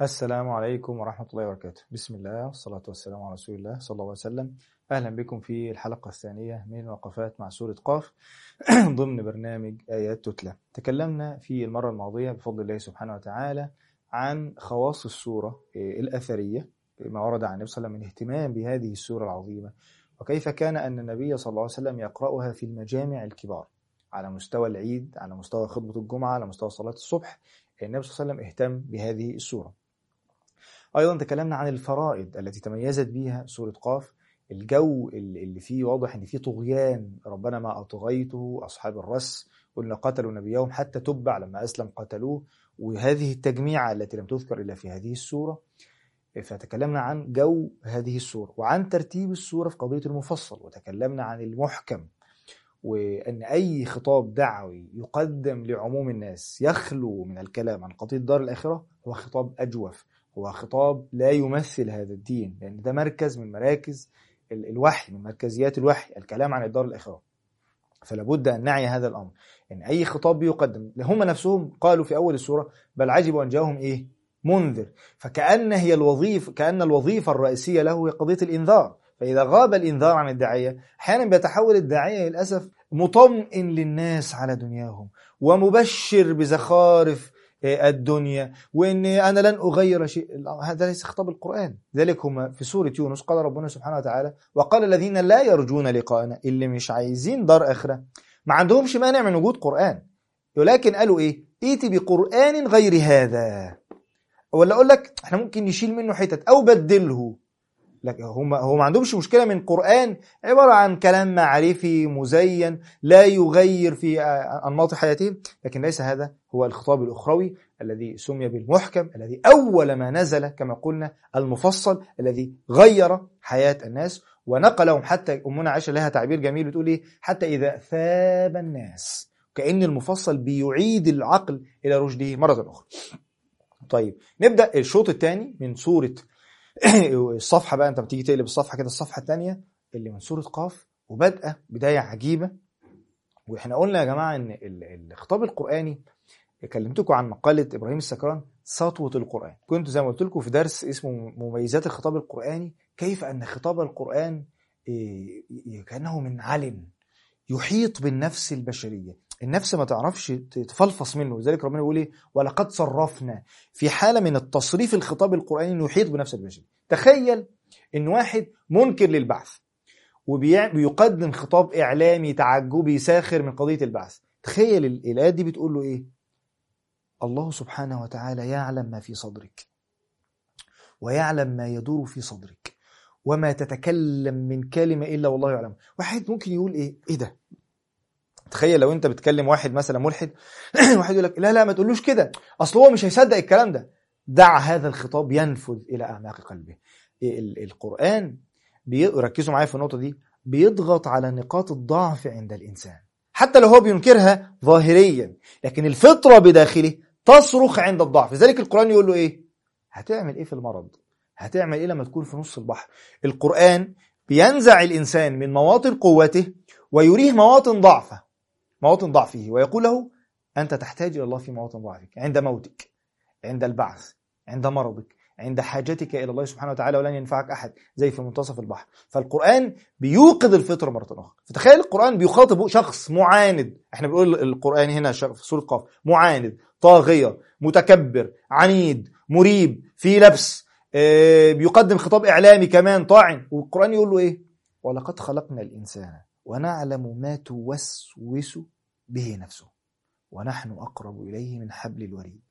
السلام عليكم ورحمة الله وبركاته بسم الله والصلاة والسلام على رسول الله صلى الله عليه وسلم أهلا بكم في الحلقة الثانية من وقفات مع سورة قاف ضمن برنامج آيات تتلى تكلمنا في المرة الماضية بفضل الله سبحانه وتعالى عن خواص السورة الأثرية ما ورد عن النبي صلى الله عليه وسلم من اهتمام بهذه السورة العظيمة وكيف كان أن النبي صلى الله عليه وسلم يقرأها في المجامع الكبار على مستوى العيد على مستوى خطبة الجمعة على مستوى صلاة الصبح النبي صلى الله عليه وسلم اهتم بهذه السورة أيضا تكلمنا عن الفرائض التي تميزت بها سورة قاف الجو اللي فيه واضح ان فيه طغيان ربنا ما اطغيته اصحاب الرس قلنا قتلوا نبيهم حتى تبع لما اسلم قتلوه وهذه التجميعه التي لم تذكر الا في هذه السوره فتكلمنا عن جو هذه السوره وعن ترتيب السوره في قضيه المفصل وتكلمنا عن المحكم وان اي خطاب دعوي يقدم لعموم الناس يخلو من الكلام عن قضيه دار الاخره هو خطاب اجوف هو خطاب لا يمثل هذا الدين لان ده مركز من مراكز الوحي من مركزيات الوحي الكلام عن الدار الآخرة فلا بد أن نعي هذا الأمر إن أي خطاب بيقدم هم نفسهم قالوا في أول السورة بل عجبوا أن جاءهم إيه منذر فكأن هي الوظيفة كأن الوظيفة الرئيسية له هي قضية الإنذار فإذا غاب الإنذار عن الداعية أحيانا بيتحول الداعية للأسف مطمئن للناس على دنياهم ومبشر بزخارف الدنيا وان انا لن اغير شيء هذا ليس خطاب القران ذلك هم في سوره يونس قال ربنا سبحانه وتعالى وقال الذين لا يرجون لقاءنا اللي مش عايزين دار اخره ما عندهمش مانع من وجود قران ولكن قالوا ايه ائتي بقران غير هذا ولا اقول لك احنا ممكن نشيل منه حتت او بدله لكن هم هم ما عندهمش مشكله من قران عباره عن كلام معرفي مزين لا يغير في انماط حياتهم لكن ليس هذا هو الخطاب الاخروي الذي سمي بالمحكم الذي اول ما نزل كما قلنا المفصل الذي غير حياه الناس ونقلهم حتى امنا عائشه لها تعبير جميل بتقول ايه حتى اذا ثاب الناس كان المفصل بيعيد العقل الى رشده مره اخرى طيب نبدا الشوط الثاني من سوره الصفحه بقى انت بتيجي تقلب الصفحه كده الصفحه الثانيه اللي من سوره قاف وبادئه بدايه عجيبه واحنا قلنا يا جماعه ان الخطاب القراني كلمتكم عن مقاله ابراهيم السكران سطوه القران كنت زي ما قلت لكم في درس اسمه مميزات الخطاب القراني كيف ان خطاب القران كانه من علم يحيط بالنفس البشريه النفس ما تعرفش تفلفص منه لذلك ربنا بيقول ايه ولقد صرفنا في حاله من التصريف الخطاب القراني انه يحيط بنفس البشريه تخيل ان واحد منكر للبعث وبيقدم خطاب اعلامي تعجبي ساخر من قضيه البعث تخيل الايات دي بتقول له ايه الله سبحانه وتعالى يعلم ما في صدرك ويعلم ما يدور في صدرك وما تتكلم من كلمه الا والله يعلم واحد ممكن يقول ايه ايه ده تخيل لو انت بتكلم واحد مثلا ملحد واحد يقول لك لا لا ما تقولوش كده اصل هو مش هيصدق الكلام ده دع هذا الخطاب ينفذ الى اعماق قلبه القران ركزوا معايا في النقطه دي بيضغط على نقاط الضعف عند الانسان حتى لو هو بينكرها ظاهريا لكن الفطره بداخله تصرخ عند الضعف لذلك القران يقول له ايه هتعمل ايه في المرض هتعمل ايه لما تكون في نص البحر القران بينزع الانسان من مواطن قوته ويريه مواطن ضعفه مواطن ضعفه ويقول له أنت تحتاج إلى الله في مواطن ضعفك عند موتك عند البعث عند مرضك عند حاجتك إلى الله سبحانه وتعالى ولن ينفعك أحد زي في منتصف البحر فالقرآن بيوقظ الفطرة مرة أخرى فتخيل القرآن بيخاطب شخص معاند احنا بنقول القرآن هنا في سورة قاف معاند طاغية متكبر عنيد مريب في لبس بيقدم خطاب إعلامي كمان طاعن والقرآن يقول له إيه ولقد خلقنا الإنسان ونعلم ما توسوس به نفسه ونحن أقرب إليه من حبل الوريد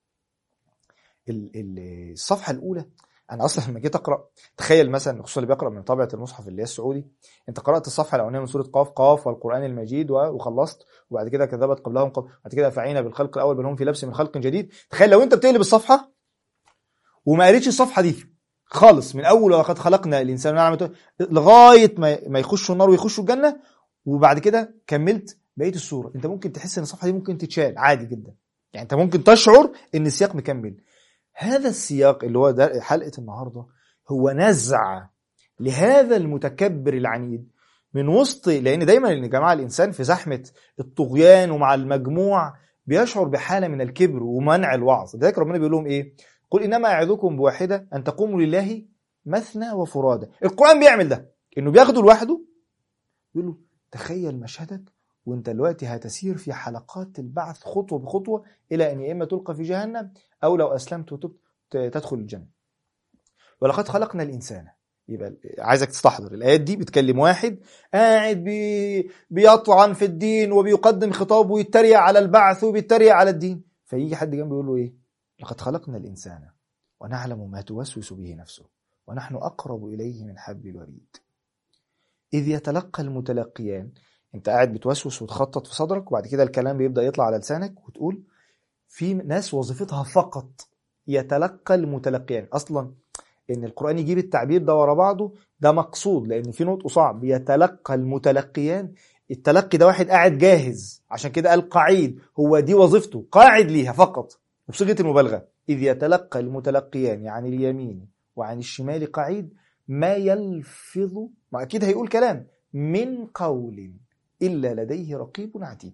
الصفحة الأولى أنا أصلا لما جيت أقرأ تخيل مثلا خصوصا اللي بيقرأ من طبعة المصحف اللي هي السعودي أنت قرأت الصفحة الأولانية من سورة قاف قاف والقرآن المجيد وخلصت وبعد كده كذبت قبلهم قبل بعد كده فعينا بالخلق الأول بل هم في لبس من خلق جديد تخيل لو أنت بتقلب الصفحة وما قريتش الصفحة دي خالص من أول ولقد خلقنا الإنسان نعمة لغاية ما يخشوا النار ويخشوا الجنة وبعد كده كملت بقيه الصوره انت ممكن تحس ان الصفحه دي ممكن تتشال عادي جدا يعني انت ممكن تشعر ان السياق مكمل هذا السياق اللي هو ده حلقه النهارده هو نزع لهذا المتكبر العنيد من وسط لان دايما يا جماعه الانسان في زحمه الطغيان ومع المجموع بيشعر بحاله من الكبر ومنع الوعظ لذلك ربنا بيقول لهم ايه قل انما اعظكم بواحده ان تقوموا لله مثنى وفرادى القران بيعمل ده انه بياخده لوحده يقول له تخيل مشهدك وانت دلوقتي هتسير في حلقات البعث خطوه بخطوه الى ان يا اما تلقى في جهنم او لو اسلمت وتبت تدخل الجنه ولقد خلقنا الانسان يبقى عايزك تستحضر الايات دي بتكلم واحد قاعد بي بيطعن في الدين وبيقدم خطاب ويتريق على البعث وبيتريق على الدين فيجي حد جنبه يقول له ايه لقد خلقنا الانسان ونعلم ما توسوس به نفسه ونحن اقرب اليه من حبل الوريد اذ يتلقى المتلقيان انت قاعد بتوسوس وتخطط في صدرك وبعد كده الكلام بيبدا يطلع على لسانك وتقول في ناس وظيفتها فقط يتلقى المتلقيان اصلا ان القران يجيب التعبير ده ورا بعضه ده مقصود لان في نطق صعب يتلقى المتلقيان التلقي ده واحد قاعد جاهز عشان كده قال قعيد هو دي وظيفته قاعد ليها فقط وبصيغه المبالغه اذ يتلقى المتلقيان عن اليمين وعن الشمال قعيد ما يلفظ ما اكيد هيقول كلام من قول الا لديه رقيب عتيد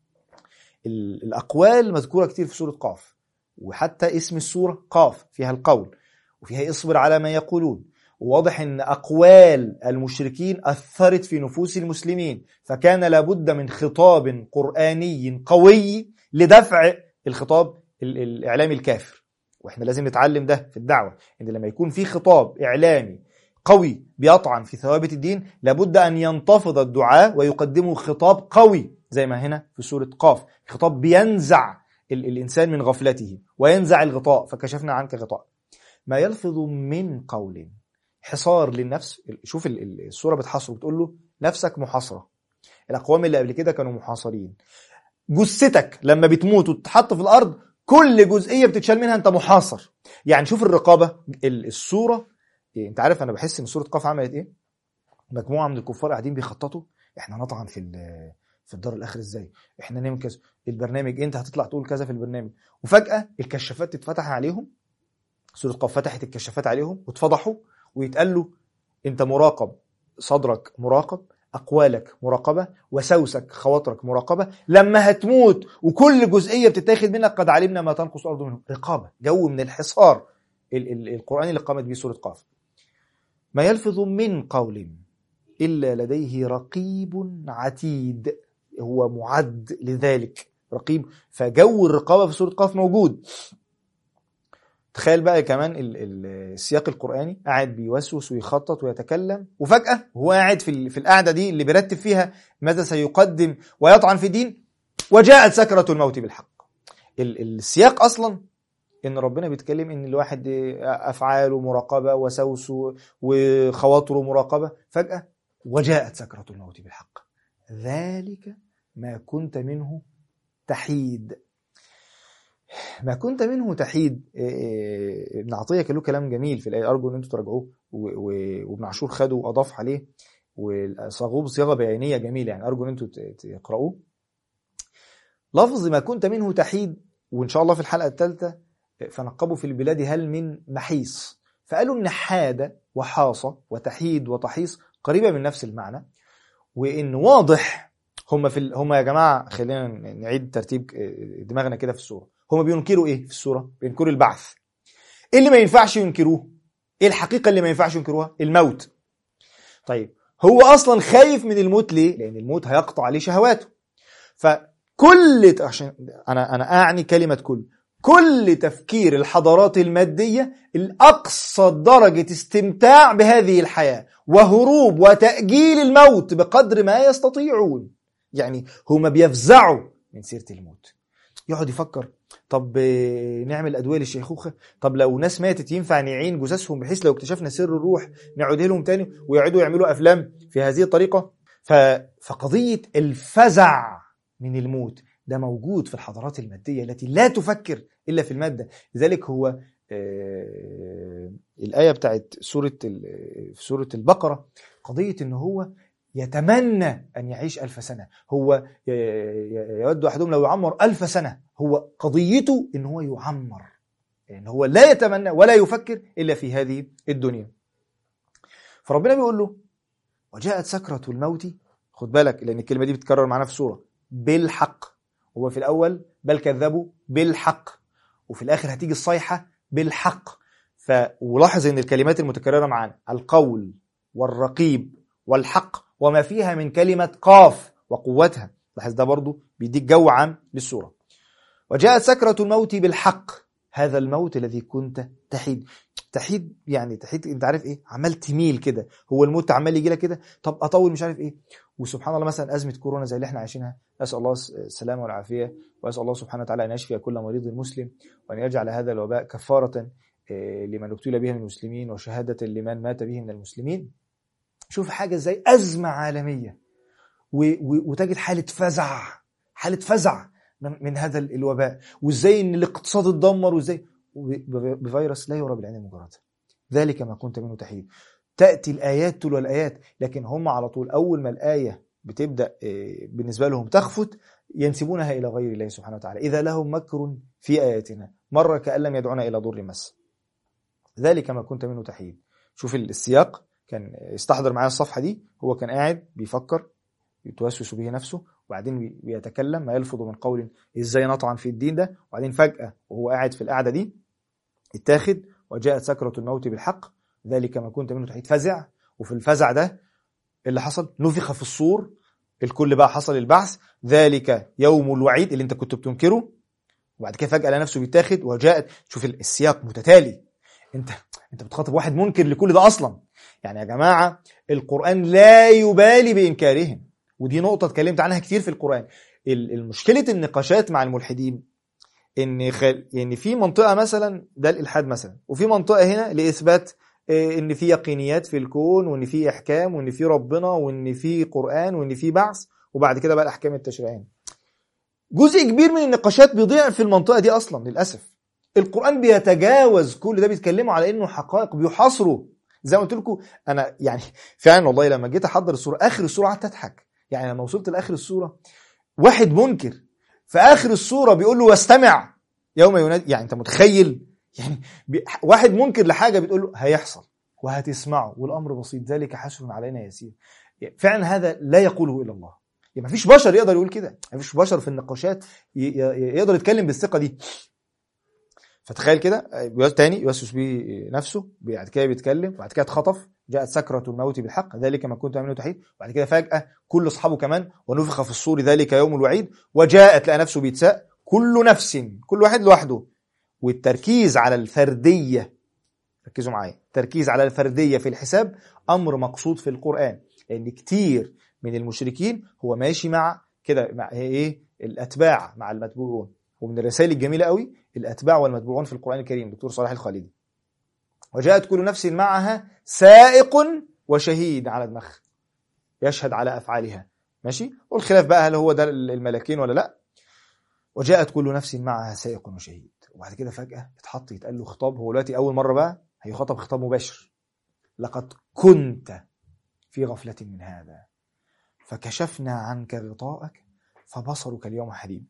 الاقوال مذكوره كتير في سوره قاف وحتى اسم السوره قاف فيها القول وفيها اصبر على ما يقولون وواضح ان اقوال المشركين اثرت في نفوس المسلمين فكان لابد من خطاب قراني قوي لدفع الخطاب الاعلامي الكافر واحنا لازم نتعلم ده في الدعوه ان لما يكون في خطاب اعلامي قوي بيطعن في ثوابت الدين لابد ان ينتفض الدعاء ويقدموا خطاب قوي زي ما هنا في سوره قاف خطاب بينزع الانسان من غفلته وينزع الغطاء فكشفنا عنك غطاء ما يلفظ من قول حصار للنفس شوف الصوره بتحصره بتقول له نفسك محاصره الاقوام اللي قبل كده كانوا محاصرين جثتك لما بتموت وتتحط في الارض كل جزئيه بتتشال منها انت محاصر يعني شوف الرقابه الصوره إيه انت عارف انا بحس ان سوره قاف عملت ايه مجموعه من الكفار قاعدين بيخططوا احنا نطعن في في الدار الاخر ازاي احنا نعمل كذا البرنامج انت هتطلع تقول كذا في البرنامج وفجاه الكشافات تتفتح عليهم سوره قاف فتحت الكشافات عليهم واتفضحوا ويتقال له انت مراقب صدرك مراقب اقوالك مراقبه وسوسك خواطرك مراقبه لما هتموت وكل جزئيه بتتاخد منك قد علمنا ما تنقص الارض منه رقابه جو من الحصار القرآن اللي قامت به سورة قاف ما يلفظ من قول إلا لديه رقيب عتيد هو معد لذلك رقيب فجو الرقابة في سورة قاف موجود تخيل بقى كمان السياق القرآني قاعد بيوسوس ويخطط ويتكلم وفجأة هو قاعد في, في القعدة دي اللي بيرتب فيها ماذا سيقدم ويطعن في دين وجاءت سكرة الموت بالحق السياق أصلا ان ربنا بيتكلم ان الواحد افعاله مراقبه وسوسه وخواطره مراقبه فجاه وجاءت سكره الموت بالحق ذلك ما كنت منه تحيد ما كنت منه تحيد ابن عطيه كان له كلام جميل في الايه ارجو ان انتم تراجعوه وابن عاشور خده واضاف عليه وصاغوه بصياغه بيانيه جميله يعني ارجو ان انتم تقرأوه لفظ ما كنت منه تحيد وان شاء الله في الحلقه الثالثه فنقبوا في البلاد هل من محيص فقالوا ان حاد وحاصة وتحيد وتحيص قريبة من نفس المعنى وان واضح هم في ال... هم يا جماعة خلينا نعيد ترتيب دماغنا كده في الصورة هم بينكروا ايه في الصورة بينكروا البعث ايه اللي ما ينفعش ينكروه ايه الحقيقة اللي ما ينفعش ينكروها الموت طيب هو اصلا خايف من الموت ليه لان الموت هيقطع عليه شهواته فكل عشان انا انا اعني كلمة كل كل تفكير الحضارات المادية الأقصى درجة استمتاع بهذه الحياة وهروب وتأجيل الموت بقدر ما يستطيعون يعني هما بيفزعوا من سيرة الموت يقعد يفكر طب نعمل أدوية للشيخوخة طب لو ناس ماتت ينفع نعين جثثهم بحيث لو اكتشفنا سر الروح نعود لهم تاني ويقعدوا يعملوا أفلام في هذه الطريقة فقضية الفزع من الموت ده موجود في الحضارات المادية التي لا تفكر إلا في المادة لذلك هو آه الآية بتاعت سورة في سورة البقرة قضية إن هو يتمنى أن يعيش ألف سنة هو يود أحدهم لو يعمر ألف سنة هو قضيته إن هو يعمر يعني هو لا يتمنى ولا يفكر إلا في هذه الدنيا فربنا بيقول له وجاءت سكرة الموت خد بالك لأن الكلمة دي بتتكرر معانا في السورة بالحق هو في الأول بل كذبوا بالحق وفي الآخر هتيجي الصيحة بالحق ف ولاحظ ان الكلمات المتكرره معانا القول والرقيب والحق وما فيها من كلمه قاف وقوتها لاحظ ده برضو بيديك جو عام للسوره وجاءت سكره الموت بالحق هذا الموت الذي كنت تحيد تحيد يعني تحيد انت عارف ايه عمال تميل كده هو الموت عمال يجي لك كده طب اطول مش عارف ايه وسبحان الله مثلا ازمه كورونا زي اللي احنا عايشينها اسال الله السلامه والعافيه واسال الله سبحانه وتعالى ان يشفي كل مريض مسلم وان يجعل هذا الوباء كفاره لمن ابتلي به من المسلمين وشهاده لمن مات به من المسلمين شوف حاجه زي ازمه عالميه وتجد حاله فزع حاله فزع من هذا الوباء وازاي ان الاقتصاد اتدمر وازاي بفيروس لا يرى بالعين المجرده ذلك ما كنت منه تحيد تاتي الايات تلو الايات لكن هم على طول اول ما الايه بتبدا بالنسبه لهم تخفت ينسبونها الى غير الله سبحانه وتعالى اذا لهم مكر في اياتنا مره كان لم يدعونا الى ضر مس ذلك ما كنت منه تحيد شوف السياق كان استحضر معايا الصفحه دي هو كان قاعد بيفكر يتوسوس به نفسه وبعدين بيتكلم ما يلفظ من قول ازاي نطعن في الدين ده وبعدين فجأة وهو قاعد في القعدة دي اتاخد وجاءت سكرة الموت بالحق ذلك ما كنت منه تحيد فزع وفي الفزع ده اللي حصل نفخ في الصور الكل بقى حصل البعث ذلك يوم الوعيد اللي انت كنت بتنكره وبعد كده فجأة نفسه بيتاخد وجاءت شوف السياق متتالي انت انت بتخاطب واحد منكر لكل ده اصلا يعني يا جماعة القرآن لا يبالي بإنكارهم ودي نقطة اتكلمت عنها كتير في القرآن المشكلة النقاشات مع الملحدين ان خل... ان في منطقة مثلا ده الالحاد مثلا وفي منطقة هنا لإثبات ان في يقينيات في الكون وان في احكام وان في ربنا وان في قرآن وان في بعث وبعد كده بقى الاحكام التشريعية جزء كبير من النقاشات بيضيع في المنطقة دي اصلا للأسف القرآن بيتجاوز كل ده بيتكلموا على انه حقائق بيحاصروا زي ما قلت لكم انا يعني فعلا والله لما جيت احضر السوره اخر السوره قعدت اضحك يعني لما وصلت لاخر السوره واحد منكر في اخر السوره بيقول له واستمع يوم ينادي يعني انت متخيل يعني بي... واحد منكر لحاجه بتقول له هيحصل وهتسمعه والامر بسيط ذلك حسر علينا يسير يعني فعلا هذا لا يقوله الا الله يعني مفيش بشر يقدر يقول كده مفيش بشر في النقاشات ي... يقدر يتكلم بالثقه دي فتخيل كده تاني يوسوس بيه نفسه بعد كده بيتكلم بعد كده اتخطف جاءت سكرة الموت بالحق ذلك ما كنت منه تحيد بعد كده فجأة كل أصحابه كمان ونفخ في الصور ذلك يوم الوعيد وجاءت لقى نفسه بيتساء كل نفس كل واحد لوحده والتركيز على الفردية ركزوا معايا التركيز على الفردية في الحساب أمر مقصود في القرآن لأن يعني كتير من المشركين هو ماشي مع كده مع ايه الأتباع مع المتبوعون ومن الرسائل الجميلة قوي الأتباع والمتبوعون في القرآن الكريم دكتور صلاح الخالدي وجاءت كل نفس معها سائق وشهيد على دماغها يشهد على أفعالها ماشي والخلاف بقى هل هو ده الملكين ولا لا وجاءت كل نفس معها سائق وشهيد وبعد كده فجأة اتحط يتقال له خطاب هو دلوقتي أول مرة بقى هيخاطب خطاب مباشر لقد كنت في غفلة من هذا فكشفنا عنك غطاءك فبصرك اليوم حديد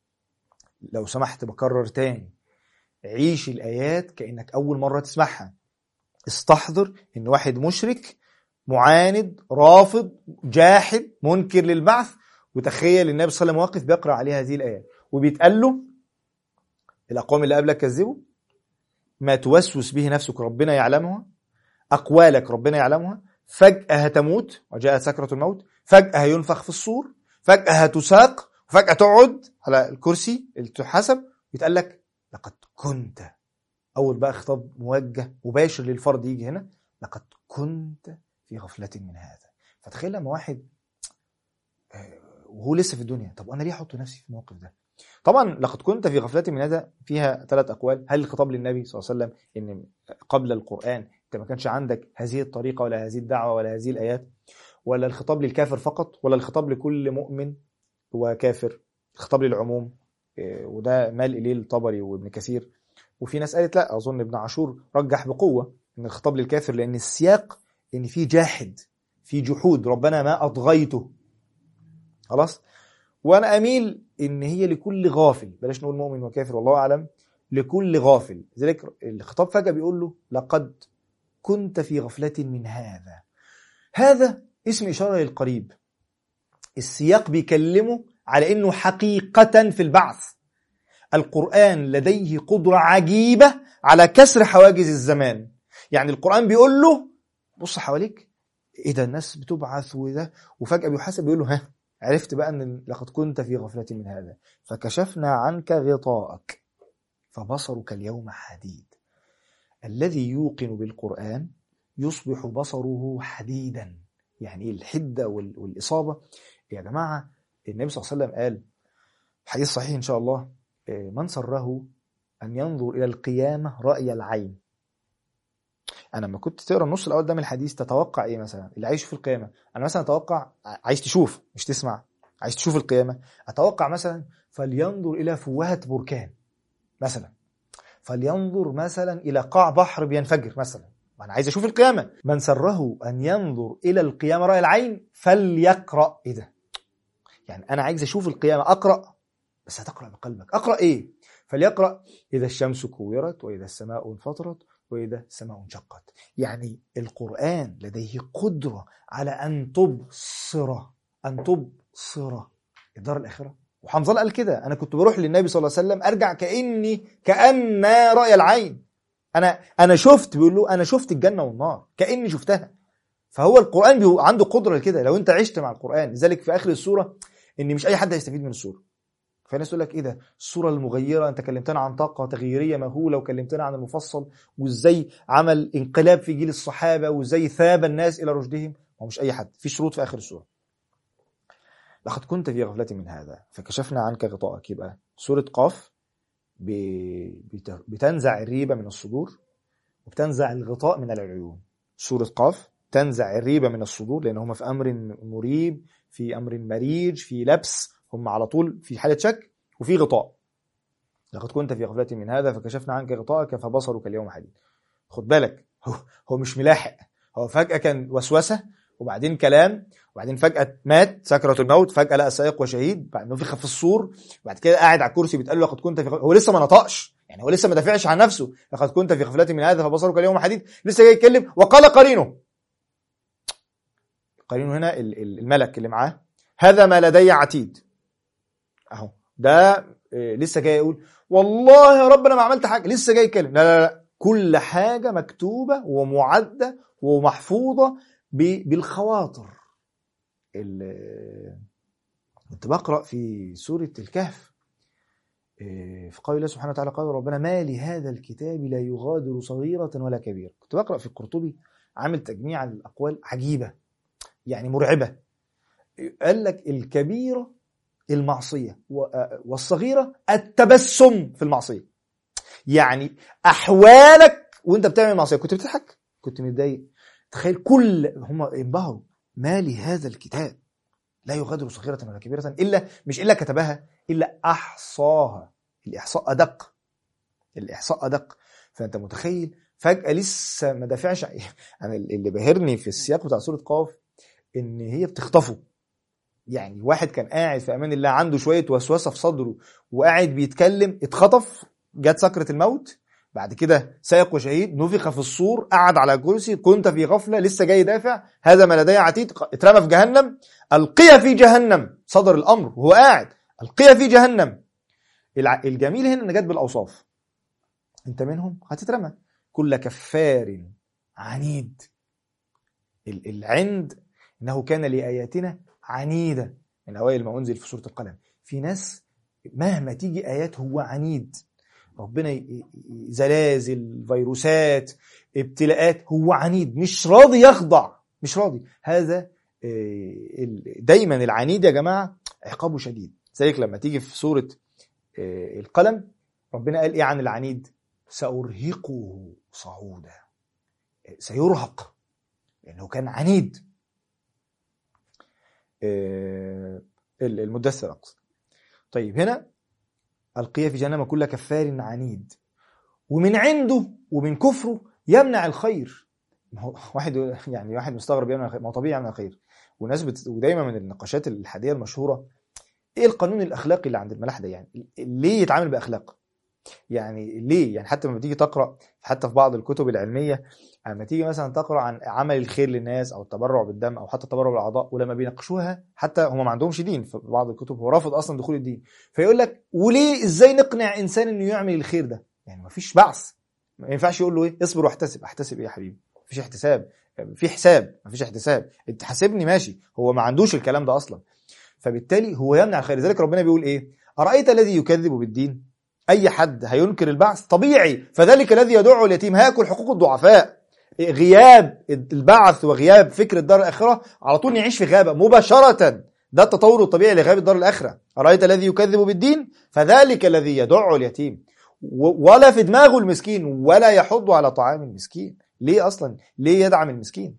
لو سمحت بكرر تاني عيش الآيات كأنك أول مرة تسمعها استحضر إن واحد مشرك معاند رافض جاحد منكر للبعث وتخيل النبي صلى الله عليه وسلم واقف بيقرأ عليه هذه الآيات وبيتقال له الأقوام اللي قبلك كذبوا ما توسوس به نفسك ربنا يعلمها أقوالك ربنا يعلمها فجأة هتموت وجاءت سكرة الموت فجأة هينفخ في الصور فجأة هتساق وفجأة تقعد على الكرسي اللي تحسب يتقال لك لقد كنت أول بقى خطاب موجه مباشر للفرد يجي هنا لقد كنت في غفلة من هذا فتخيل لما واحد وهو لسه في الدنيا طب أنا ليه أحط نفسي في الموقف ده طبعا لقد كنت في غفلة من هذا فيها ثلاث أقوال هل الخطاب للنبي صلى الله عليه وسلم إن قبل القرآن أنت ما كانش عندك هذه الطريقة ولا هذه الدعوة ولا هذه الآيات ولا الخطاب للكافر فقط ولا الخطاب لكل مؤمن وكافر الخطاب للعموم وده مال إليه الطبري وابن كثير وفي ناس قالت لا أظن ابن عاشور رجح بقوة إن الخطاب للكافر لأن السياق إن في جاحد في جحود ربنا ما أطغيته خلاص وأنا أميل إن هي لكل غافل بلاش نقول مؤمن وكافر والله أعلم لكل غافل لذلك الخطاب فجأة بيقول له لقد كنت في غفلة من هذا هذا اسم إشارة للقريب السياق بيكلمه على انه حقيقة في البعث القرآن لديه قدرة عجيبة على كسر حواجز الزمان يعني القرآن بيقول له بص حواليك ايه ده الناس بتبعث وده وفجأة بيحاسب بيقول له ها عرفت بقى ان لقد كنت في غفلة من هذا فكشفنا عنك غطاءك فبصرك اليوم حديد الذي يوقن بالقرآن يصبح بصره حديدا يعني ايه الحدة وال- والإصابة يا جماعة النبي صلى الله عليه وسلم قال حديث صحيح إن شاء الله إيه، من سره أن ينظر إلى القيامة رأي العين أنا لما كنت تقرأ النص الأول ده من الحديث تتوقع إيه مثلا اللي عايش في القيامة أنا مثلا أتوقع عايز تشوف مش تسمع عايز تشوف القيامة أتوقع مثلا فلينظر إلى فوهة بركان مثلا فلينظر مثلا إلى قاع بحر بينفجر مثلا أنا عايز أشوف القيامة من سره أن ينظر إلى القيامة رأي العين فليقرأ إيه ده يعني أنا عايز أشوف القيامة أقرأ بس هتقرأ بقلبك أقرأ إيه فليقرأ إذا الشمس كورت وإذا السماء انفطرت وإذا السماء انشقت يعني القرآن لديه قدرة على أن تبصر أن تبصر الدار الآخرة وحنظل قال كده أنا كنت بروح للنبي صلى الله عليه وسلم أرجع كأني كأن رأي العين أنا أنا شفت بيقول له أنا شفت الجنة والنار كأني شفتها فهو القرآن بيبقى عنده قدرة كده لو أنت عشت مع القرآن لذلك في آخر السورة إن مش أي حد هيستفيد من السورة فالناس تقول لك ايه ده الصوره المغيره انت كلمتنا عن طاقه تغييريه مهوله وكلمتنا عن المفصل وازاي عمل انقلاب في جيل الصحابه وازاي ثاب الناس الى رشدهم هو مش اي حد في شروط في اخر السوره لقد كنت في غفله من هذا فكشفنا عنك غطاءك يبقى سوره قاف ب- بت- بتنزع الريبه من الصدور وبتنزع الغطاء من العيون سوره قاف تنزع الريبه من الصدور لان هم في امر مريب في امر مريج في لبس هم على طول في حاله شك وفي غطاء لقد كنت في غفلة من هذا فكشفنا عنك غطاءك فبصرك اليوم حديد خد بالك هو, هو مش ملاحق هو فجأة كان وسوسة وبعدين كلام وبعدين فجأة مات سكرة الموت فجأة لقى سائق وشهيد بعد نفخ في الصور بعد كده قاعد على الكرسي بيتقال له لقد كنت في غفلة هو لسه ما نطقش يعني هو لسه ما دافعش عن نفسه لقد كنت في غفلة من هذا فبصرك اليوم حديد لسه جاي يتكلم وقال قرينه قرينه هنا ال- ال- الملك اللي معاه هذا ما لدي عتيد اهو ده إيه، لسه جاي يقول والله يا رب انا ما عملت حاجه لسه جاي يتكلم لا لا لا كل حاجه مكتوبه ومعده ومحفوظه ب- بالخواطر ال- كنت بقرا في سوره الكهف إيه، في قول الله سبحانه وتعالى قال ربنا ما لهذا الكتاب لا يغادر صغيرة ولا كبيرة كنت بقرأ في القرطبي عامل تجميع الأقوال عجيبة يعني مرعبة قال لك الكبيرة المعصية و- والصغيرة التبسم في المعصية يعني أحوالك وانت بتعمل معصية كنت بتضحك كنت متضايق تخيل كل هم انبهروا ما لهذا الكتاب لا يغادر صغيرة ولا كبيرة إلا مش إلا كتبها إلا أحصاها الإحصاء أدق الإحصاء أدق فأنت متخيل فجأة لسه ما دافعش أنا اللي بهرني في السياق بتاع سورة قاف إن هي بتخطفه يعني واحد كان قاعد في امان الله عنده شويه وسوسه في صدره وقاعد بيتكلم اتخطف جت سكره الموت بعد كده سائق وشهيد نفخ في الصور قعد على كرسي كنت في غفله لسه جاي يدافع هذا ما لدي عتيد اترمى في جهنم القي في جهنم صدر الامر وهو قاعد القي في جهنم الع- الجميل هنا ان جت بالاوصاف انت منهم هتترمى كل كفار عنيد ال- العند انه كان لاياتنا عنيده من اوائل ما انزل في سوره القلم في ناس مهما تيجي ايات هو عنيد ربنا ي- ي- زلازل فيروسات ابتلاءات هو عنيد مش راضي يخضع مش راضي هذا آه، ال- دايما العنيد يا جماعه عقابه شديد ذلك لما تيجي في سوره آه، القلم ربنا قال ايه عن العنيد سأرهقه صعودا سيرهق لأنه كان عنيد آه، المدثر أقصد طيب هنا ألقي في جهنم كل كفار عنيد ومن عنده ومن كفره يمنع الخير ما هو واحد يقول- يعني واحد مستغرب يمنع الخير ما هو طبيعي يمنع الخير والناس بت... ودايما من النقاشات الحاديه المشهوره ايه القانون الاخلاقي اللي عند الملاحده يعني ليه يتعامل باخلاق يعني ليه يعني حتى لما تيجي تقرا حتى في بعض الكتب العلميه لما تيجي مثلا تقرا عن عمل الخير للناس او التبرع بالدم او حتى التبرع بالاعضاء ولما بيناقشوها حتى هم ما عندهمش دين في بعض الكتب هو رافض اصلا دخول الدين فيقول لك وليه ازاي نقنع انسان انه يعمل الخير ده يعني ما فيش بعث ما ينفعش يقول له ايه اصبر واحتسب احتسب ايه يا حبيبي مفيش احتساب في حساب مفيش احتساب انت حاسبني ماشي هو ما عندوش الكلام ده اصلا فبالتالي هو يمنع الخير لذلك ربنا بيقول ايه ارايت الذي يكذب بالدين اي حد هينكر البعث طبيعي فذلك الذي يدعو اليتيم هياكل حقوق الضعفاء غياب البعث وغياب فكر الدار الاخره على طول نعيش في غابه مباشره ده التطور الطبيعي لغياب الدار الاخره ارايت الذي يكذب بالدين فذلك الذي يدع اليتيم ولا في دماغه المسكين ولا يحض على طعام المسكين ليه اصلا ليه يدعم المسكين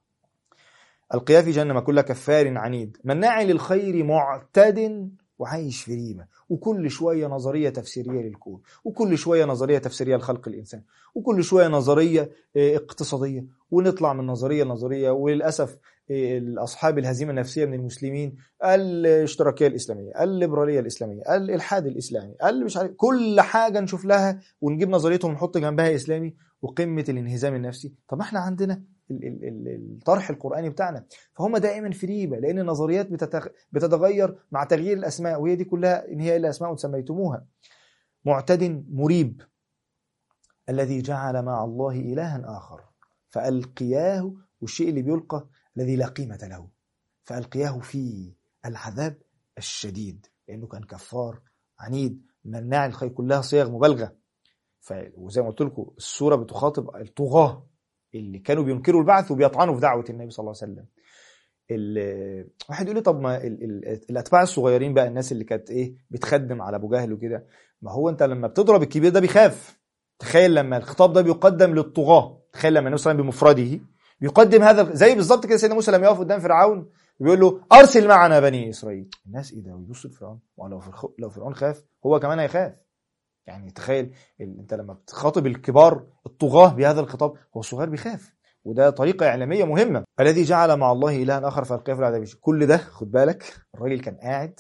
القيا في جهنم كل كفار عنيد مناع للخير معتد وعايش في ريبة وكل شوية نظرية تفسيرية للكون وكل شوية نظرية تفسيرية لخلق الإنسان وكل شوية نظرية اقتصادية ونطلع من نظرية لنظرية وللأسف أصحاب الهزيمة النفسية من المسلمين الاشتراكية الإسلامية الليبرالية الإسلامية الإلحاد الإسلامي مش عارف كل حاجة نشوف لها ونجيب نظريتهم ونحط جنبها إسلامي وقمة الانهزام النفسي طب ما احنا عندنا الطرح القرآني بتاعنا فهم دائما في ريبة لأن النظريات بتتغير مع تغيير الأسماء وهي دي كلها إن هي إلا أسماء سميتموها معتد مريب الذي جعل مع الله إلها آخر فألقياه والشيء اللي بيلقى الذي لا قيمة له فألقياه في العذاب الشديد لأنه كان كفار عنيد مناع الخير كلها صيغ مبالغة وزي ما قلت لكم السورة بتخاطب الطغاة اللي كانوا بينكروا البعث وبيطعنوا في دعوة النبي صلى الله عليه وسلم واحد يقول لي طب ما ال ال الاتباع الصغيرين بقى الناس اللي كانت ايه بتخدم على ابو جهل وكده ما هو انت لما بتضرب الكبير ده بيخاف تخيل لما الخطاب ده بيقدم للطغاة تخيل لما النبي صلى الله عليه وسلم بمفرده بيقدم هذا زي بالظبط كده سيدنا موسى لما يقف قدام فرعون بيقول له ارسل معنا بني اسرائيل الناس ايه ده ويبص لفرعون ولو لو فرعون خاف هو كمان هيخاف يعني تخيل انت لما بتخاطب الكبار الطغاة بهذا الخطاب هو الصغير بيخاف وده طريقة إعلامية مهمة الذي جعل مع الله إلها آخر فألقيه في العذاب كل ده خد بالك الراجل كان قاعد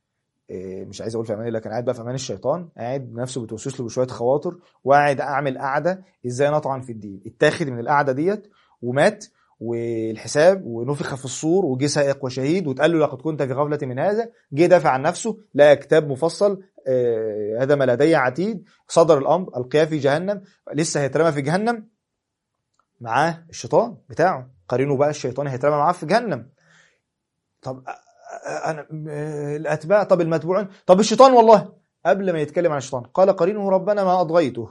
مش عايز اقول في امان الله كان قاعد بقى في امان الشيطان قاعد نفسه بتوسوس له بشويه خواطر وقاعد اعمل قعده ازاي نطعن في الدين اتاخد من القعده ديت ومات والحساب ونفخ في الصور وجه سائق وشهيد واتقال له لقد كنت في غفله من هذا جه دافع عن نفسه لقى كتاب مفصل آه هذا ما لدي عتيد صدر الامر القياه في جهنم لسه هيترمى في جهنم معاه الشيطان بتاعه قرينه بقى الشيطان هيترمى معاه في جهنم طب انا الاتباع طب المتبوعون طب الشيطان والله قبل ما يتكلم عن الشيطان قال قرينه ربنا ما اضغيته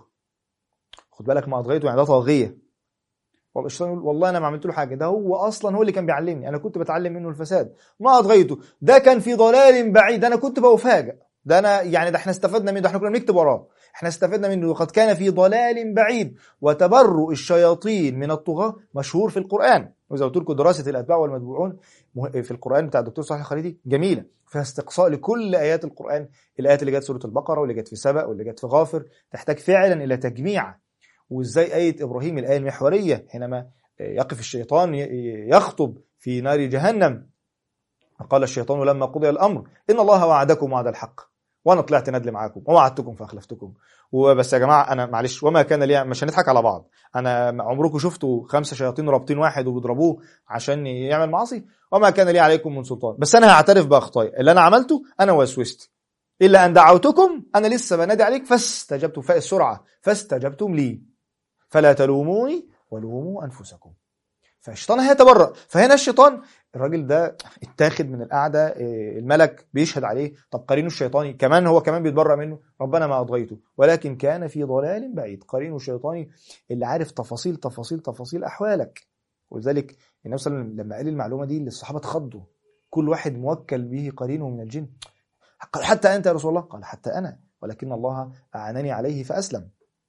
خد بالك ما اضغيته يعني ده طاغيه والله الشيطان يقول والله انا ما عملت له حاجه ده هو اصلا هو اللي كان بيعلمني انا كنت بتعلم منه الفساد ما اضغيته ده كان في ضلال بعيد انا كنت بفاجئ ده انا يعني ده احنا استفدنا منه ده احنا كنا بنكتب وراه احنا استفدنا منه وقد كان في ضلال بعيد وتبرؤ الشياطين من الطغاة مشهور في القرآن وزي قلت لكم دراسة الأتباع والمتبوعون في القرآن بتاع الدكتور صالح الخليدي جميلة فيها استقصاء لكل آيات القرآن الآيات اللي جت سورة البقرة واللي جت في سبأ واللي جت في غافر تحتاج فعلا إلى تجميع وإزاي آية إبراهيم الآية المحورية حينما يقف الشيطان يخطب في نار جهنم قال الشيطان لما قضي الأمر إن الله وعدكم وعد الحق وانا طلعت ندل معاكم ووعدتكم فاخلفتكم وبس يا جماعه انا معلش وما كان لي مش هنضحك على بعض انا عمركم شفتوا خمسه شياطين رابطين واحد وبيضربوه عشان يعمل معاصي وما كان لي عليكم من سلطان بس انا هعترف باخطائي اللي انا عملته انا وسوست الا ان دعوتكم انا لسه بنادي عليك فاستجبتم فاء السرعه فاستجبتم لي فلا تلوموني ولوموا انفسكم فالشيطان هيتبرأ فهنا الشيطان الراجل ده اتاخد من القعده الملك بيشهد عليه طب قرينه الشيطاني كمان هو كمان بيتبرأ منه ربنا ما اضغيته ولكن كان في ضلال بعيد قرينه الشيطاني اللي عارف تفاصيل تفاصيل تفاصيل احوالك ولذلك النبي صلى الله عليه وسلم لما قال المعلومه دي للصحابه اتخضوا كل واحد موكل به قرينه من الجن قال حتى انت يا رسول الله قال حتى انا ولكن الله اعانني عليه فاسلم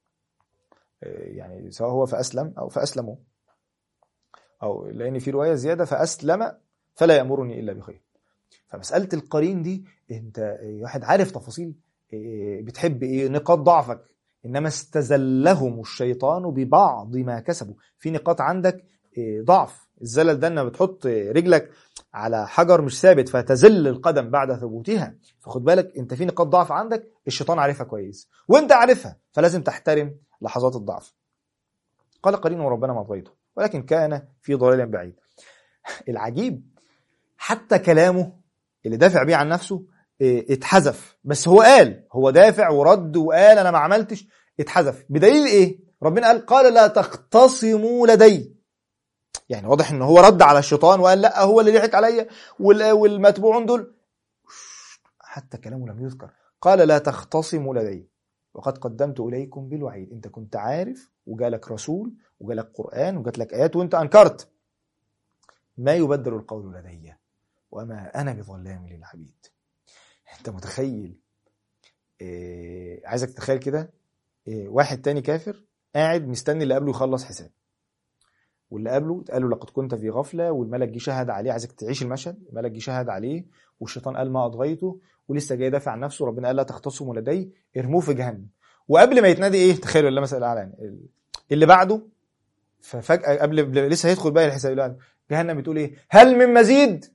يعني سواء هو فاسلم او فاسلموا أو لأن في رواية زيادة فأسلم فلا يأمرني إلا بخير فمسألة القرين دي أنت واحد عارف تفاصيل بتحب إيه نقاط ضعفك إنما استزلهم الشيطان ببعض ما كسبوا في نقاط عندك ضعف الزلل ده انك بتحط رجلك على حجر مش ثابت فتزل القدم بعد ثبوتها فخد بالك انت في نقاط ضعف عندك الشيطان عارفها كويس وانت عارفها فلازم تحترم لحظات الضعف قال قرين وربنا ما اطغيته ولكن كان في ضلال بعيد العجيب حتى كلامه اللي دافع بيه عن نفسه اتحذف بس هو قال هو دافع ورد وقال انا ما عملتش اتحذف بدليل ايه ربنا قال قال لا تختصموا لدي يعني واضح ان هو رد على الشيطان وقال لا هو اللي ضحك عليا وال- والمتبوعون دول حتى كلامه لم يذكر قال لا تختصموا لدي وقد قدمت اليكم بالوعيد انت كنت عارف وجالك رسول وجالك قران وجات لك ايات وانت انكرت ما يبدل القول لدي وما انا بظلام للعبيد انت متخيل إيه عايزك تتخيل كده إيه واحد تاني كافر قاعد مستني اللي قبله يخلص حساب واللي قبله قال له لقد كنت في غفله والملك جه شهد عليه عايزك تعيش المشهد الملك جه شهد عليه والشيطان قال ما اضغيته ولسه جاي يدافع عن نفسه ربنا قال لا تختصموا لدي ارموه في جهنم وقبل ما يتنادي ايه تخيلوا الله مثلا اعلى يعني اللي بعده ففجاه قبل قبل- لسه هيدخل بقى الحساب اللي بعده جهنم بتقول ايه هل من مزيد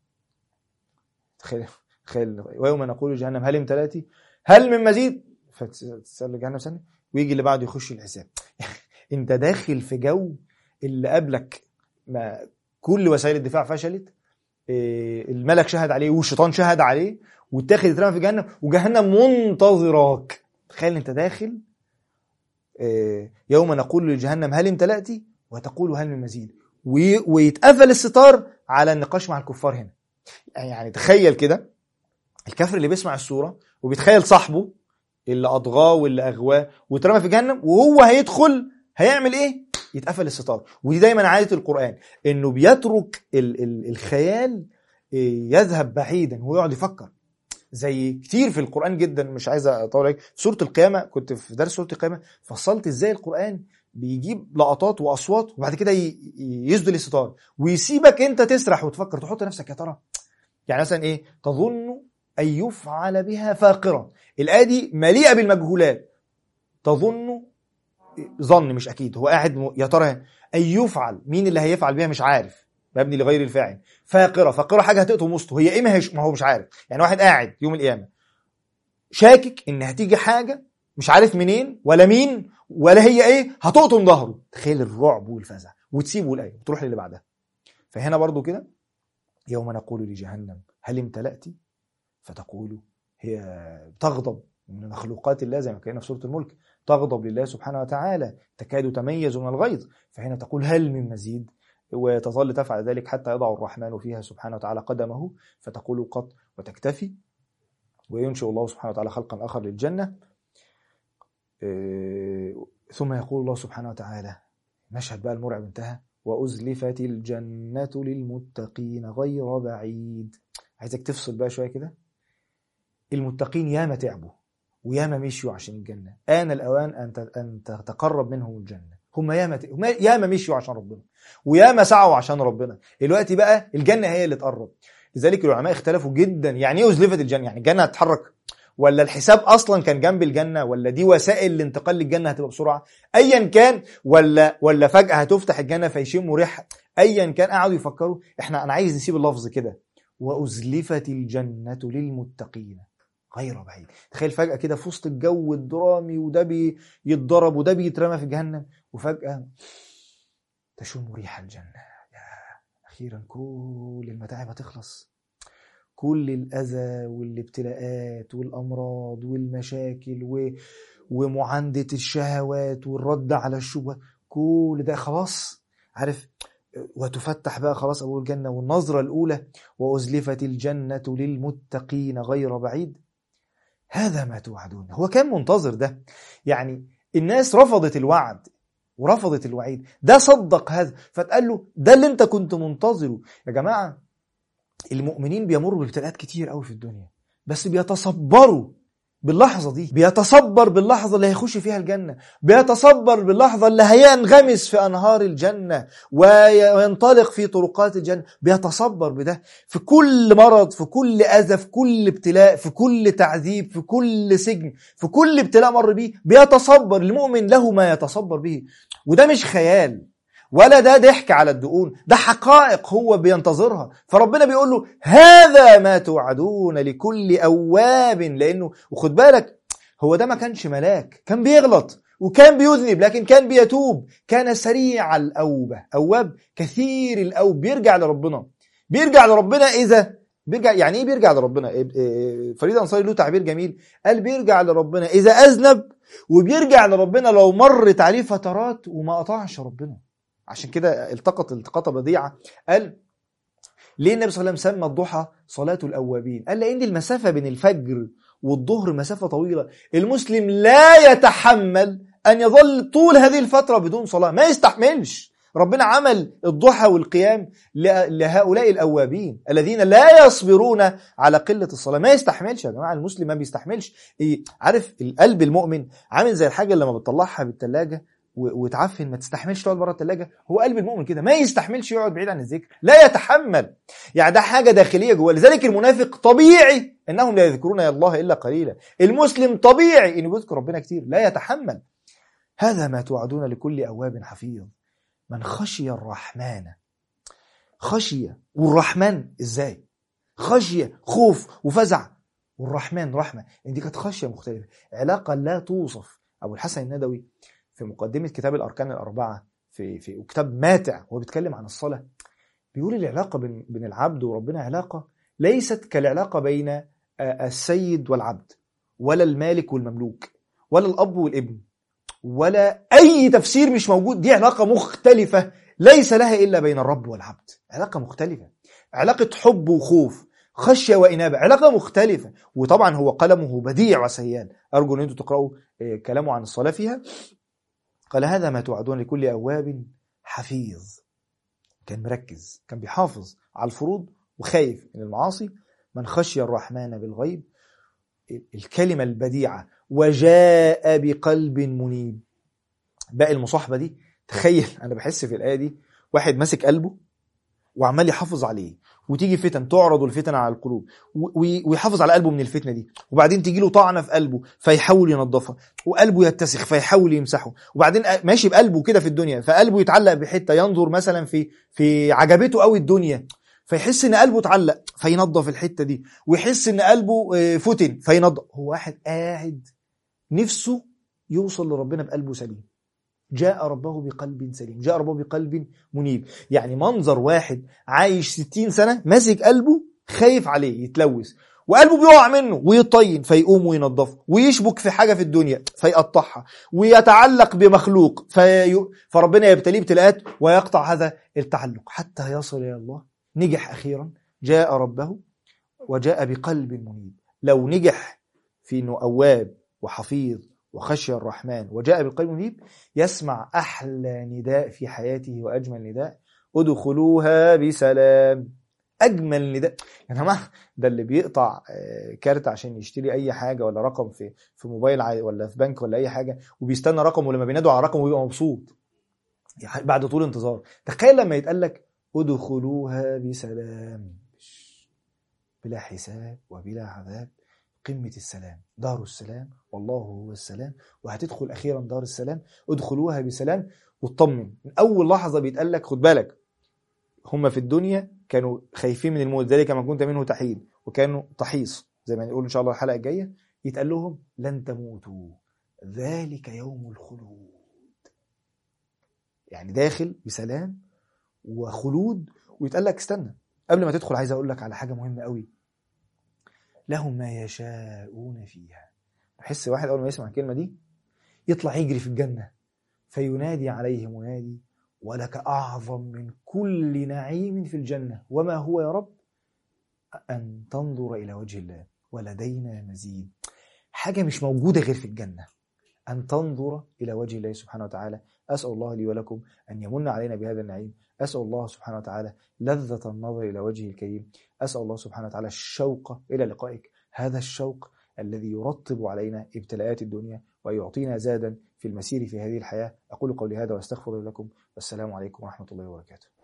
تخيل تخيل ويوم نقول لجهنم هل امتلأتي هل من مزيد فتسال جهنم سنه ويجي اللي بعده يخش الحساب انت داخل في جو اللي قبلك ما كل وسائل الدفاع فشلت إيه، الملك شهد عليه والشيطان شهد عليه واتاخد يترمى في جهنم وجهنم منتظراك تخيل انت داخل إيه، يوم نقول لجهنم هل امتلأت وتقول هل من مزيد وي- ويتقفل الستار على النقاش مع الكفار هنا يعني تخيل كده الكافر اللي بيسمع السورة وبيتخيل صاحبه اللي أضغاه واللي أغواه واترمى في جهنم وهو هيدخل هيعمل إيه؟ يتقفل الستار ودي دايما عادة القرآن إنه بيترك ال ال الخيال إيه، يذهب بعيدا ويقعد يفكر زي كتير في القرآن جدا مش عايز أطول عليك في سورة القيامة كنت في درس سورة القيامة فصلت إزاي القرآن بيجيب لقطات وأصوات وبعد كده ي- ي- يسدل الستار ويسيبك أنت تسرح وتفكر تحط نفسك يا ترى يعني مثلا إيه تظن أن يفعل بها فاقرة الآية دي مليئة بالمجهولات تظن ظن مش أكيد هو قاعد م- يا ترى أن يفعل مين اللي هيفعل بيها مش عارف مبني لغير الفاعل فاقرة فاقرة حاجة هتقطم وسطه هي إيه ما, هيش ما هو مش عارف يعني واحد قاعد يوم القيامة شاكك إن هتيجي حاجة مش عارف منين ولا مين ولا هي إيه هتقطم ظهره تخيل الرعب والفزع وتسيبه الآية وتروح للي بعدها فهنا برضو كده يوم نقول لجهنم هل امتلأت فتقول هي تغضب من مخلوقات الله زي ما كان في سورة الملك تغضب لله سبحانه وتعالى تكاد تميز من الغيظ فهنا تقول هل من مزيد وتظل تفعل ذلك حتى يضع الرحمن فيها سبحانه وتعالى قدمه فتقول قط وتكتفي وينشئ الله سبحانه وتعالى خلقا آخر للجنة إيه، ثم يقول الله سبحانه وتعالى مشهد بقى المرعب انتهى وأزلفت الجنة للمتقين غير بعيد عايزك تفصل بقى شوية كده المتقين ياما تعبوا وياما مشيوا عشان الجنة آن الأوان أن ت- أن تتقرب منهم الجنة هم ياما ت- هم ياما مشيوا عشان ربنا وياما سعوا عشان ربنا دلوقتي بقى الجنة هي اللي تقرب لذلك العلماء اختلفوا جدا يعني ايه أزلفت الجنة يعني الجنة هتتحرك ولا الحساب اصلا كان جنب الجنه ولا دي وسائل الانتقال للجنه هتبقى بسرعه ايا كان ولا ولا فجاه هتفتح الجنه فيشموا ريحه ايا كان قعدوا يفكروا احنا انا عايز نسيب اللفظ كده وازلفت الجنه للمتقين غير بعيد تخيل فجاه كده في وسط الجو الدرامي وده بيتضرب وده بيترمى في جهنم وفجاه تشم ريح الجنه يا اخيرا كل المتاعب هتخلص كل الأذى والابتلاءات والأمراض والمشاكل و... ومعاندة الشهوات والرد على الشبهة كل ده خلاص عارف وتفتح بقى خلاص أبواب الجنة والنظرة الأولى وأزلفت الجنة للمتقين غير بعيد هذا ما توعدون هو كان منتظر ده يعني الناس رفضت الوعد ورفضت الوعيد ده صدق هذا فتقال له ده اللي انت كنت منتظره يا جماعة المؤمنين بيمروا بابتلاءات كتير قوي في الدنيا بس بيتصبروا باللحظة دي بيتصبر باللحظة اللي هيخش فيها الجنة بيتصبر باللحظة اللي هينغمس في أنهار الجنة وينطلق في طرقات الجنة بيتصبر بده في كل مرض في كل أذى في كل ابتلاء في كل تعذيب في كل سجن في كل ابتلاء مر بيه بيتصبر المؤمن له ما يتصبر به وده مش خيال ولا ده ضحك على الدقون ده حقائق هو بينتظرها فربنا بيقول له هذا ما توعدون لكل أواب لأنه وخد بالك هو ده ما كانش ملاك كان بيغلط وكان بيذنب لكن كان بيتوب كان سريع الأوبة أواب كثير الأوب بيرجع لربنا بيرجع لربنا إذا بيرجع يعني ايه بيرجع لربنا إيه- إيه- فريد انصاري له تعبير جميل قال بيرجع لربنا اذا اذنب وبيرجع لربنا لو مرت عليه فترات وما قطعش ربنا عشان كده التقط التقاطه بديعه قال ليه النبي صلى الله عليه وسلم سمى الضحى صلاة الأوابين قال لأن المسافة بين الفجر والظهر مسافة طويلة المسلم لا يتحمل أن يظل طول هذه الفترة بدون صلاة ما يستحملش ربنا عمل الضحى والقيام ل- لهؤلاء الأوابين الذين لا يصبرون على قلة الصلاة ما يستحملش يا جماعة المسلم ما بيستحملش إيه عارف القلب المؤمن عامل زي الحاجة اللي لما بتطلعها بالتلاجة و- وتعفن ما تستحملش تقعد بره التلاجة هو قلب المؤمن كده ما يستحملش يقعد بعيد عن الذكر لا يتحمل يعني ده حاجة داخلية جوه لذلك المنافق طبيعي انهم لا يذكرون يا الله الا قليلا المسلم طبيعي انه بيذكر ربنا كتير لا يتحمل هذا ما توعدون لكل اواب حفيظ من خشي الرحمن خشية والرحمن ازاي خشية خوف وفزع والرحمن رحمة إن دي كانت خشية مختلفة علاقة لا توصف أبو الحسن الندوي في مقدمة كتاب الأركان الأربعة في في وكتاب ماتع هو بيتكلم عن الصلاة بيقول العلاقة بين بين العبد وربنا علاقة ليست كالعلاقة بين آه، السيد والعبد ولا المالك والمملوك ولا الأب والابن ولا أي تفسير مش موجود دي علاقة مختلفة ليس لها إلا بين الرب والعبد علاقة مختلفة علاقة حب وخوف خشية وإنابة علاقة مختلفة وطبعا هو قلمه بديع وسيال أرجو أن أنتم تقرأوا آه، كلامه عن الصلاة فيها قال هذا ما توعدون لكل أواب حفيظ كان مركز كان بيحافظ على الفروض وخايف من المعاصي من خشي الرحمن بالغيب الكلمة البديعة وجاء بقلب منيب باقي المصاحبة دي تخيل أنا بحس في الآية دي واحد ماسك قلبه وعمال يحافظ عليه وتيجي فتن تعرض الفتن على القلوب و- وي- ويحافظ على قلبه من الفتنه دي وبعدين تيجي له طعنه في قلبه فيحاول ينظفها وقلبه يتسخ فيحاول يمسحه وبعدين ماشي بقلبه كده في الدنيا فقلبه يتعلق بحته ينظر مثلا في في عجبته قوي الدنيا فيحس ان قلبه اتعلق فينظف الحته دي ويحس ان قلبه آه، فتن فينظف هو واحد قاعد نفسه يوصل لربنا بقلبه سليم جاء ربه بقلب سليم جاء ربه بقلب منيب يعني منظر واحد عايش 60 سنة ماسك قلبه خايف عليه يتلوث وقلبه بيقع منه ويطين فيقوم وينظفه ويشبك في حاجة في الدنيا فيقطعها ويتعلق بمخلوق في... فربنا يبتليه ابتلاءات ويقطع هذا التعلق حتى يصل إلى الله نجح أخيرا جاء ربه وجاء بقلب منيب لو نجح في انه أواب وحفيظ وخشي الرحمن وجاء بالقلب منيب يسمع أحلى نداء في حياته وأجمل نداء ادخلوها بسلام أجمل نداء يا جماعة ده اللي بيقطع آه، كارت عشان يشتري أي حاجة ولا رقم في في موبايل عادي ولا في بنك ولا أي حاجة وبيستنى رقم ولما بينادوا على رقم وبيبقى مبسوط يعني بعد طول انتظار تخيل لما يتقال لك ادخلوها بسلام بلا حساب وبلا عذاب قمة السلام دار السلام والله هو السلام وهتدخل أخيرا دار السلام ادخلوها بسلام واطمن من أول لحظة بيتقال لك خد بالك هم في الدنيا كانوا خايفين من الموت ذلك ما كنت منه تحيد وكانوا تحيص زي ما نقول إن شاء الله الحلقة الجاية يتقال لهم لن تموتوا ذلك يوم الخلود يعني داخل بسلام وخلود ويتقال لك استنى قبل ما تدخل عايز اقول لك على حاجه مهمه قوي لهم ما يشاءون فيها بحس واحد اول ما يسمع الكلمه دي يطلع يجري في الجنه فينادي عليه منادي ولك اعظم من كل نعيم في الجنه وما هو يا رب ان تنظر الى وجه الله ولدينا مزيد حاجه مش موجوده غير في الجنه ان تنظر الى وجه الله سبحانه وتعالى اسال الله لي ولكم ان يمن علينا بهذا النعيم اسال الله سبحانه وتعالى لذة النظر إلى وجهه الكريم أسأل الله سبحانه وتعالى الشوق إلى لقائك هذا الشوق الذي يرطب علينا ابتلاءات الدنيا ويعطينا زادا في المسير في هذه الحياة أقول قولي هذا وأستغفر لكم والسلام عليكم ورحمة الله وبركاته